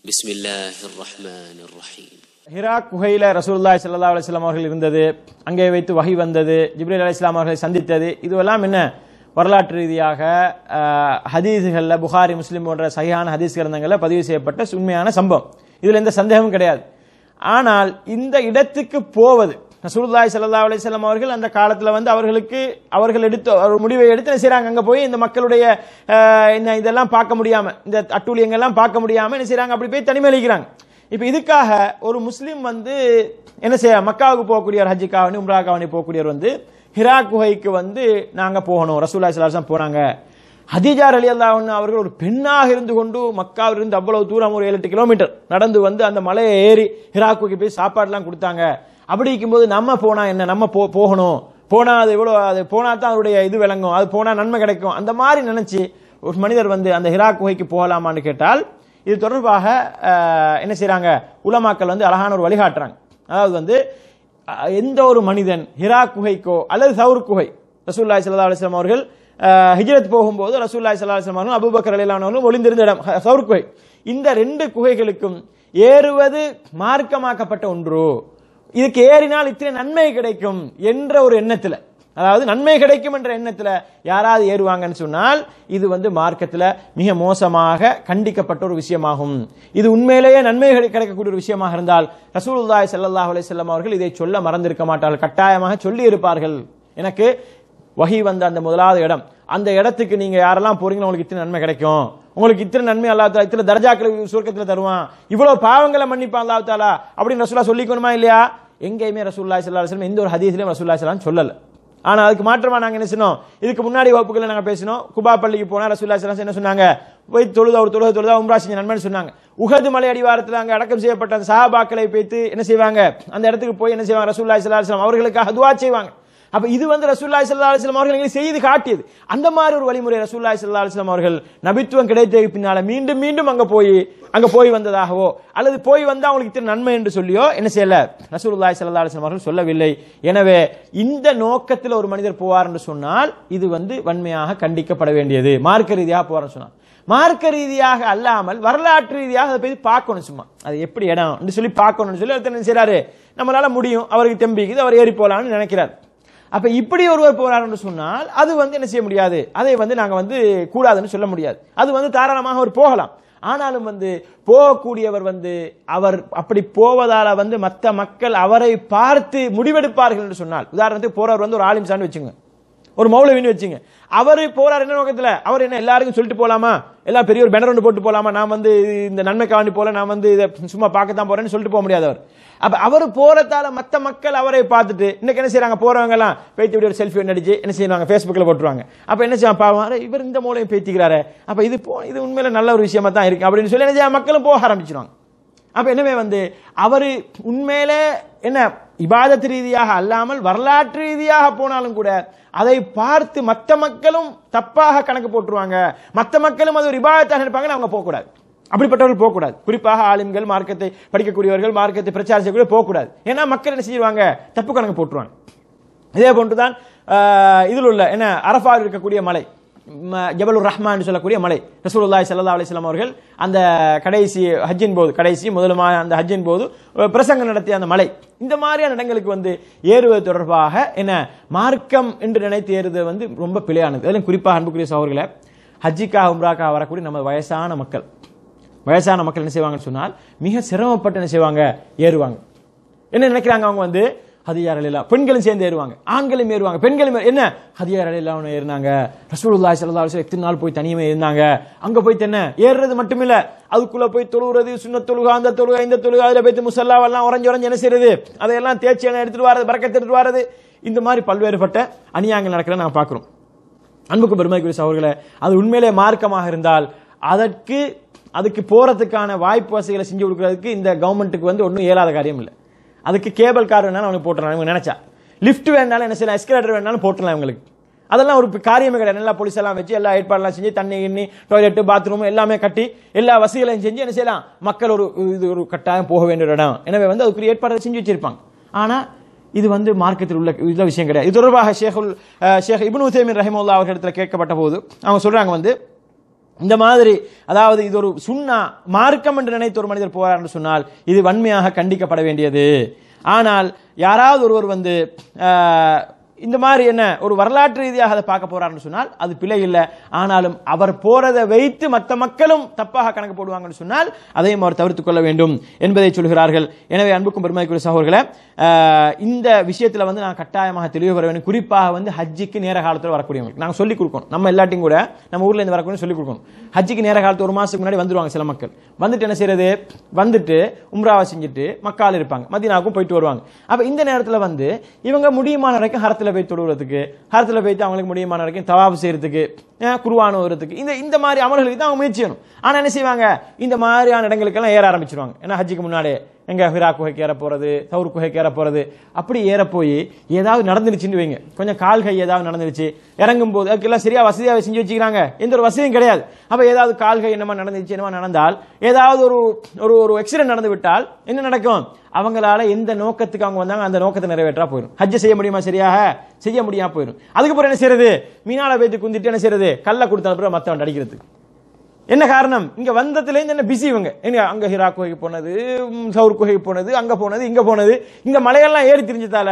بسم الله الرحمن الرحيم ஹிரா குகையில ரசூலுல்லாஹி ஸல்லல்லாஹு அலைஹி வஸல்லம் அவர்கள் இருந்தது அங்கே வைத்து வஹி வந்தது ஜிப்ரீல் அலைஹிஸ்ஸலாம் அவர்களை சந்தித்தது இதுவெல்லாம் என்ன வரலாற்று ரீதியாக அஹ், ஹதீஸ்கள்ல புகாரி முஸ்லிம் போன்ற சஹிஹான ஹதீஸ் கிரந்தங்களில் பதிவு செய்யப்பட்ட உண்மையான சம்பவம் இதுல எந்த சந்தேகமும் கிடையாது ஆனால் இந்த இடத்துக்கு போவது ரசூலுல்லாஹி ஸல்லல்லாஹு அலைஹி வஸல்லம் அவர்கள் அந்த காலத்துல வந்து அவர்களுக்கு அவர்கள் எடுத்த ஒரு முடிவை எடுத்து என்ன செய்றாங்க அங்க போய் இந்த மக்களுடைய அஹ், என்ன இதெல்லாம் பார்க்க முடியாம இந்த அட்டூழியங்கள்லாம் பார்க்க முடியாம என்ன செய்றாங்க அப்படி போய் தனிமையிலிக்கிறாங்க இப்ப இதுக்காக ஒரு முஸ்லிம் வந்து என்ன செய்ய மக்காவுக்கு போகக்கூடியவர் ஹஜ்ஜிக்காவணி உம்ராக்காவணி போகக்கூடியவர் வந்து ஹிரா குகைக்கு வந்து நாங்க போகணும் ரசூல்லா சலாசம் போறாங்க ஹதீஜார் அலி அல்லாஹ் அவர்கள் ஒரு பெண்ணாக இருந்து கொண்டு மக்காவிலிருந்து இருந்து அவ்வளவு தூரம் ஒரு ஏழு எட்டு கிலோமீட்டர் நடந்து வந்து அந்த மலையை ஏறி ஹிரா குகைக்கு போய் சாப்பாடுலாம் கொடுத்தாங்க அப்படி இருக்கும்போது நம்ம போனா என்ன நம்ம போ போகணும் போனா அது எவ்வளவு அது போனா தான் அதனுடைய இது விளங்கும் அது போனா நன்மை கிடைக்கும் அந்த மாதிரி நினைச்சு ஒரு மனிதர் வந்து அந்த ஹிரா குகைக்கு போகலாமான்னு கேட்டால் இது தொடர்பாக அஹ், என்ன செய்றாங்க உலமாக்கள் வந்து அழகான ஒரு வழிகாட்டுறாங்க அதாவது வந்து அஹ், எந்த ஒரு மனிதன் ஹிரா குகைக்கோ அல்லது சவுர் குகை ரசூல்லாய் சல்லா அலிஸ்லாம் அவர்கள் அஹ், ஹிஜ்ரத் போகும்போது ரசூல்லாய் சல்லா அலிஸ்லாம் அவர்கள் அபுபக்கர் அலிலானவர்களும் ஒளிந்திருந்த இடம் ஹ- சவுர் குகை இந்த ரெண்டு குகைகளுக்கும் ஏறுவது மார்க்கமாக்கப்பட்ட ஒன்று இதுக்கு ஏறினால் இத்தனை நன்மை கிடைக்கும் என்ற ஒரு எண்ணத்துல அதாவது நன்மை கிடைக்கும் என்ற எண்ணத்துல யாராவது ஏறுவாங்கன்னு சொன்னால் இது வந்து மார்க்கத்துல மிக மோசமாக கண்டிக்கப்பட்ட ஒரு விஷயமாகும் இது உண்மையிலேயே நன்மை கிடை- கிடைக்கக்கூடிய ஒரு விஷயமாக இருந்தால் ரசூலுல்லாஹி ஸல்லல்லாஹு அலைஹி வஸல்லம் அவர்கள் இதை சொல்ல மறந்திருக்க மாட்டார்கள் கட்டாயமாக சொல்லி இருப்பார்கள் எனக்கு வஹி வந்த அந்த முதலாவது இடம் அந்த இடத்துக்கு நீங்க யாரெல்லாம் போறீங்களோ உங்களுக்கு இத்தனை நன்மை கிடைக்கும் உங்களுக்கு இத்தனை நன்மை அல்லாஹ் தாலா இத்தனை தர்ஜாக்களை சுருக்கத்துல தருவான் இவ்வளவு பாவங்களை மன்னிப்பான் அல்லாஹ் தாலா அப்படின்னு ரசூலா சொல்லிக்கணுமா இல்லையா எங்கேயுமே ரசூலுல்லாஹி ஸல்லல்லாஹு அலைஹி வஸல்லம் எந்த ஒரு ஹதீஸ்லயும் ரசூலுல்லாஹி ஸல்லல்லாஹு அலைஹி வஸல்லம் சொல்லல ஆனா அதுக்கு மாற்றமா நாங்க என்ன சொன்னோம் இதுக்கு முன்னாடி வகுப்புகளை நாங்க பேசினோம் குபா பள்ளிக்கு போனா ரசூலுல்லாஹி ஸல்லல்லாஹு அலைஹி வஸல்லம் என்ன சொன்னாங்க போய் தொழுதா ஒரு தொழுத தொழுதா உம்ரா செஞ்ச நன்மைன்னு சொன்னாங்க உகது மலை அடிவாரத்தில் அங்க அடக்கம் செய்யப்பட்ட அந்த சஹாபாக்களை வைத்து என்ன செய்வாங்க அந்த இடத்துக்கு போய் என்ன செய்வாங்க ரசூலுல்லாஹி ஸல்லல்லாஹு அலைஹி வஸல்லம் அவர்களுக்காக துஆ செய்வாங்க அப்ப இது வந்து ரசூலுல்லாஹி ஸல்லல்லாஹு அலைஹி வஸல்லம் அவர்கள் எங்களுக்கு செய்து காட்டியது அந்த மாதிரி ஒரு வழிமுறை ரசூலுல்லாஹி ஸல்லல்லாஹு அலைஹி வஸல்லம் அவர்கள் நபித்துவம் கிடைத்ததுக்கு பின்னால மீண்டும் மீண்டும் அங்க போய் அங்க போய் வந்ததாகவோ அல்லது போய் வந்தா அவங்களுக்கு இத்தனை நன்மை என்று சொல்லியோ என்ன செய்யல ரசூலுல்லாஹி ஸல்லல்லாஹு அலைஹி வஸல்லம் அவர்கள் சொல்லவில்லை எனவே இந்த நோக்கத்தில் ஒரு மனிதர் போவார் என்று சொன்னால் இது வந்து வன்மையாக கண்டிக்கப்பட வேண்டியது மார்க்க ரீதியாக போறேன்னு சொன்னார் மார்க்க ரீதியாக அல்லாமல் வரலாற்று ரீதியாக அதை போய் பார்க்கணும் சும்மா அது எப்படி இடம் என்று சொல்லி பார்க்கணும்னு சொல்லி ஒருத்தர் என்ன செய்றாரு நம்மளால முடியும் அவருக்கு தெம்பிக்குது அவர் ஏறி போலாம்னு நினைக்கிறார் அப்ப இப்படி ஒருவர் போறார் என்று சொன்னால் அது வந்து என்ன செய்ய முடியாது அதை வந்து நாங்க வந்து கூடாதுன்னு சொல்ல முடியாது அது வந்து தாராளமாக அவர் போகலாம் ஆனாலும் வந்து போகக்கூடியவர் வந்து அவர் அப்படி போவதால வந்து மற்ற மக்கள் அவரை பார்த்து முடிவெடுப்பார்கள் என்று சொன்னால் உதாரணத்துக்கு போறவர் வந்து ஒரு ஆலிம் சான்னு வச்சுங்க ஒரு மௌலவின்னு வச்சுங்க அவர் போறார் என்ன நோக்கத்துல அவர் என்ன எல்லாருக்கும் சொல்லிட்டு போலாமா எல்லாம் பெரிய ஒரு பேனர் ஒன்று போட்டு போலாமா நான் வந்து இந்த நன்மைக்காண்டி போல நான் வந்து இதை சும்மா பார்க்கத்தான் போறேன்னு சொல்லிட்டு போக முடியாது அவர் அப்ப அவர் போறதால மத்த மக்கள் அவரை பார்த்துட்டு இன்னைக்கு என்ன செய்றாங்க போறவங்க எல்லாம் பேத்தி இப்படி ஒரு செல்ஃபி ஒன்று அடிச்சு என்ன செய்வாங்க ஃபேஸ்புக்ல போட்டுருவாங்க அப்ப என்ன செய்வாங்க பாவம் அட, இவர் இந்த மூலையும் பேத்திக்கிறாரு அப்ப இது போ இது உண்மையில நல்ல ஒரு விஷயமா தான் இருக்கு அப்படின்னு சொல்லி என்ன செய்ய மக்களும் போக ஆரம்பிச்சிருவாங்க அப்ப என்னவே வந்து அவரு உண்மையிலே என்ன இபாதத் ரீதியாக அல்லாமல் வரலாற்று ரீதியாக போனாலும் கூட அதை பார்த்து மற்ற மக்களும் தப்பாக கணக்கு போட்டுருவாங்க மற்ற மக்களும் அது ஒரு இபாதத்தாக நினைப்பாங்கன்னு அவங்க போகக்கூடாது அப்படிப்பட்டவர்கள் போகக்கூடாது குறிப்பாக ஆலிம்கள் மார்க்கத்தை படிக்கக்கூடியவர்கள் மார்க்கத்தை பிரச்சாரம் செய்யக்கூடிய போகக்கூடாது ஏன்னா மக்கள் என்ன செய்வாங்க தப்பு கணக்கு போட்டுருவாங்க இதே போன்றுதான் ஆஹ், இதில் உள்ள என்ன அரஃபாவில் இருக்கக்கூடிய மலை ம- ஜபலுர் ரஹ்மான் சொல்லக்கூடிய மலை ரசூலுல்லாஹி ஸல்லல்லாஹு அலைஹி வஸல்லம் அவர்கள் அந்த கடைசி ஹஜ்ஜின் போது கடைசி முதலுமான அந்த ஹஜ்ஜின் போது அஹ், பிரசங்கம் நடத்திய அந்த மலை இந்த மாதிரியான இடங்களுக்கு வந்து ஏறுவது தொடர்பாக என்ன மார்க்கம் என்று நினைத்து ஏறுவது வந்து ரொம்ப பிழையானது அதிலும் குறிப்பாக அன்புக்குரிய சகோதரர்களே ஹஜ்ஜிக்கா உம்ராக்கா வரக்கூடிய நம்ம வயசான மக்கள் வயசான மக்கள் என்ன செய்வாங்கன்னு சொன்னால் மிக சிரமப்பட்டு என்ன செய்வாங்க ஏறுவாங்க என்ன நினைக்கிறாங்க அவங்க வந்து ஹதியார் அலிலா பெண்களும் சேர்ந்து ஏறுவாங்க ஆண்களும் ஏறுவாங்க பெண்களும் ஏறு- என்ன ஹதியார் அலிலா ஏறினாங்க ரசூலுல்லாஹி ஸல்லல்லாஹு அலைஹி வஸல்லம் எத்தனை நாள் போய் தனியுமே இருந்தாங்க அங்க போய் என்ன ஏறுறது மட்டுமில்ல அதுக்குள்ள போய் தொழுகிறது சுன்ன தொழுகை அந்த தொழுகை இந்த தொழுகை அதுல போய் முசல்லாவெல்லாம் உறைஞ்சு உறைஞ்சு என்ன செய்யறது அதையெல்லாம் தேய்ச்சி எண்ணெய் எடுத்துட்டு வரது பறக்கத்து எடுத்துட்டு வரது இந்த மாதிரி பல்வேறுபட்ட அநியாயங்கள் நடக்கிறத நாங்க பார்க்கிறோம் அன்புக்கு பெருமைக்குரிய சகோதரர்களே அது உண்மையிலே மார்க்கமாக இருந்தால் அதற்கு அதுக்கு போறதுக்கான வாய்ப்பு வசதிகளை செஞ்சு கொடுக்கறதுக்கு இந்த கவர்மெண்ட்டுக்கு வந்து ஒன்றும் இயலாத காரியம் இல்லை அதுக்கு கேபிள் கார் வேணாலும் அவனுக்கு போட்டுறான் இவங்க நினைச்சா லிஃப்ட் வேணாலும் என்ன செய்யலாம் எஸ்கலேட்டர் வேணாலும் போட்டுடலாம் இவங்களுக்கு அதெல்லாம் ஒரு காரியமே கிடையாது எல்லா போலீஸ் எல்லாம் வச்சு எல்லா ஏற்பாடெல்லாம் செஞ்சு தண்ணி கிண்ணி டாய்லெட் பாத்ரூம் எல்லாமே கட்டி எல்லா வசதிகளையும் செஞ்சு என்ன செய்யலாம் மக்கள் ஒரு இது ஒரு கட்டாயம் போக வேண்டிய ஒரு இடம் எனவே வந்து அதுக்குரிய ஏற்பாடு செஞ்சு வச்சிருப்பாங்க ஆனா இது வந்து மார்க்கத்தில் உள்ள உள்ள விஷயம் கிடையாது இது தொடர்பாக ஷேகுல் அஹ், ஷேக் இப்னு உசைமின் ரஹிமுல்லா அவர்களிடத்தில் கேட்கப்பட்ட போது அவங்க சொல்றாங்க வந்து இந்த மாதிரி அதாவது இது ஒரு சுண்ணா மார்க்கம் என்று நினைத்து ஒரு மனிதர் போறார் என்று சொன்னால் இது வன்மையாக கண்டிக்கப்பட வேண்டியது ஆனால் யாராவது ஒருவர் வந்து ஆஹ், இந்த மாதிரி என்ன ஒரு வரலாற்று ரீதியாக அதை பார்க்க போறாருன்னு சொன்னால் அது பிழை இல்லை ஆனாலும் அவர் போறதை வைத்து மற்ற மக்களும் தப்பாக கணக்கு போடுவாங்கன்னு சொன்னால் அதையும் அவர் தவிர்த்துக் கொள்ள வேண்டும் என்பதை சொல்கிறார்கள் எனவே அன்புக்கும் பெருமைக்குரிய சகோதரர்களே ஆஹ், இந்த விஷயத்துல வந்து நான் கட்டாயமாக தெளிவு பெற வேண்டும் குறிப்பாக வந்து ஹஜ்ஜிக்கு நேர காலத்தில் வரக்கூடியவங்களுக்கு நாங்கள் சொல்லிக் கொடுக்கணும் நம்ம எல்லாத்தையும் கூட நம்ம ஊர்ல இருந்து வரக்கூடிய சொல்லிக் கொடுக்கணும் ஹஜ்ஜிக்கு நேர காலத்து ஒரு மாசத்துக்கு முன்னாடி வந்துருவாங்க சில மக்கள் வந்துட்டு என்ன செய்யறது வந்துட்டு உம்ராவை செஞ்சுட்டு மக்கால் இருப்பாங்க மதினாவுக்கும் போயிட்டு வருவாங்க அப்ப இந்த நேரத்துல வந்து இவங்க முடியுமான வரைக்கும் ஹரத்துல போய் தொழுகிறதுக்கு ஹரத்துல போயிட்டு அவங்களுக்கு முடியுமான வரைக்கும் தவாபு செய்யறதுக்கு அஹ், குர்ஆன் ஓதுறதுக்கு இந்த இந்த மாதிரி அமல்களுக்கு தான் அவங்க முயற்சி செய்யணும் ஆனா என்ன செய்வாங்க இந்த மாதிரியான இடங்களுக்கெல்லாம் ஏற ஆரம்பிச்சிருவாங்க ஏன்னா ஹஜ்ஜிக்கு முன்னாடியே எங்க ஹிரா குகைக்கு ஏற போறது தவுர் குகைக்கு ஏற போறது அப்படி ஏற போய் ஏதாவது நடந்துருச்சுன்னு வைங்க கொஞ்சம் கால் கை ஏதாவது நடந்துருச்சு இறங்கும் போது அதுக்கெல்லாம் சரியா வசதியாக செஞ்சு வச்சுக்கிறாங்க எந்த ஒரு வசதியும் கிடையாது அப்ப ஏதாவது கால் கை என்னமா நடந்துச்சு என்னமா நடந்தால் ஏதாவது ஒரு ஒரு ஒரு எக்ஸிடென்ட் நடந்து விட்டால் என்ன நடக்கும் அவங்களால எந்த நோக்கத்துக்கு அவங்க வந்தாங்க அந்த நோக்கத்தை நிறைவேற்றா போயிடும் ஹஜ்ஜை செய்ய முடியுமா சரியாக செய்ய முடியாம போயிடும் அதுக்கப்புறம் என்ன செய்யறது மீனால வைத்து குந்திட்டு என்ன செய்யறது கல்ல கொடுத்த அப்புறம் மத்தவன் அடிக்கிறதுக்கு என்ன காரணம் இங்க வந்ததுல இருந்து என்ன பிஸி இவங்க எங்க அங்க ஹிரா குகைக்கு போனது ம், சவுர் குகைக்கு போனது அங்க போனது இங்க போனது இங்க மலையெல்லாம் ஏறி திரிஞ்சதால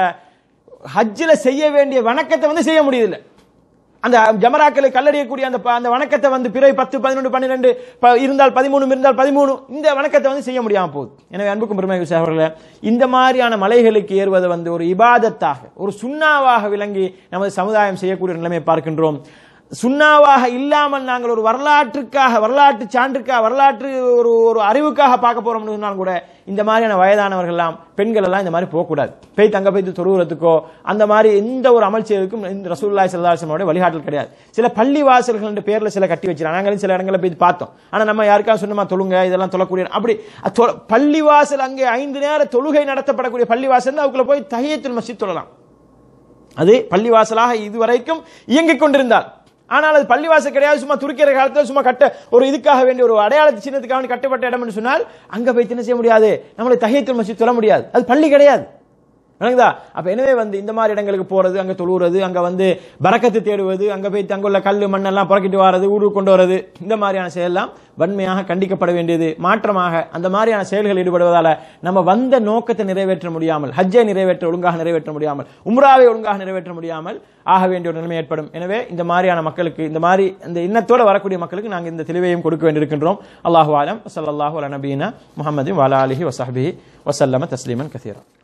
ஹஜ்ஜில் செய்ய வேண்டிய வணக்கத்தை வந்து செய்ய முடியல அந்த ஜமராக்களை கல்லறியக்கூடிய அந்த ப- அந்த வணக்கத்தை வந்து பிறை பத்து பதினொன்று பன்னிரெண்டு ப- இருந்தால் பதிமூணு இருந்தால் பதிமூணு இந்த வணக்கத்தை வந்து செய்ய முடியாம போகுது எனவே அன்புக்கும் பெருமை அவர்களே இந்த மாதிரியான மலைகளுக்கு ஏறுவதை வந்து ஒரு இபாதத்தாக ஒரு சுண்ணாவாக விளங்கி நமது சமுதாயம் செய்யக்கூடிய நிலைமையை பார்க்கின்றோம் சுண்ணாவாக இல்லாமல் நாங்கள் ஒரு வரலாற்றுக்காக வரலாற்று சான்றுக்காக வரலாற்று ஒரு ஒரு அறிவுக்காக பார்க்க போறோம்னு சொன்னால் கூட இந்த மாதிரியான வயதானவர்கள் எல்லாம் பெண்கள் எல்லாம் இந்த மாதிரி போகக்கூடாது போய் தங்க போய்த்து தொழுகிறதுக்கோ அந்த மாதிரி எந்த ஒரு அமல் செய்வதற்கும் இந்த ரசூல்லாய் சல்லாசனோட வழிகாட்டல் கிடையாது சில பள்ளி வாசல்கள் என்ற பேர்ல சில கட்டி வச்சிருக்காங்க நாங்களும் சில இடங்களில் போய் பார்த்தோம் ஆனா நம்ம யாருக்காவது சொன்னமா தொழுங்க இதெல்லாம் தொழக்கூடிய அப்படி அ- தொ- பள்ளி வாசல் அங்கே ஐந்து நேர தொழுகை நடத்தப்படக்கூடிய பள்ளி வாசல் அதுக்குள்ள போய் தஹியத்துல் மஸ்ஜித் தொழலாம் அது பள்ளிவாசலாக இதுவரைக்கும் இயங்கிக் கொண்டிருந்தால் ஆனால் அது பள்ளிவாசல் கிடையாது சும்மா துருக்கிற காலத்தில் சும்மா கட்ட ஒரு இதுக்காக வேண்டிய ஒரு அடையாளத்து சின்னத்துக்காக வேண்டி கட்டப்பட்ட இடம் என்று சொன்னால் அங்க போய் என்ன செய்ய முடியாது நம்மளை தஹியத்துல் மஸ்ஜித் சொல்ல முடியாது அது பள்ளி கிடையாது விளங்குதா அப்ப எனவே வந்து இந்த மாதிரி இடங்களுக்கு போறது அங்க தொழுவுறது அங்க வந்து பரக்கத்து தேடுவது அங்க போய் தங்குள்ள கல் மண்ணெல்லாம் புறக்கிட்டு வர்றது ஊடு கொண்டு வர்றது இந்த மாதிரியான செயலெல்லாம் வன்மையாக கண்டிக்கப்பட வேண்டியது மாற்றமாக அந்த மாதிரியான செயல்கள் ஈடுபடுவதால நம்ம வந்த நோக்கத்தை நிறைவேற்ற முடியாமல் ஹஜ்ஜை நிறைவேற்ற ஒழுங்காக நிறைவேற்ற முடியாமல் உம்ராவை ஒழுங்காக நிறைவேற்ற முடியாமல் ஆக வேண்டிய ஒரு நிலைமை ஏற்படும் எனவே இந்த மாதிரியான மக்களுக்கு இந்த மாதிரி இந்த எண்ணத்தோட வரக்கூடிய மக்களுக்கு நாங்கள் இந்த தெளிவையும் கொடுக்க வேண்டியிருக்கின்றோம் அல்லாஹு ஆலம் சல்லாஹூ அல நபீனா முகமது வாலா அலிஹி வசஹபிஹி வசல்லம தஸ்லீமன் கசீரா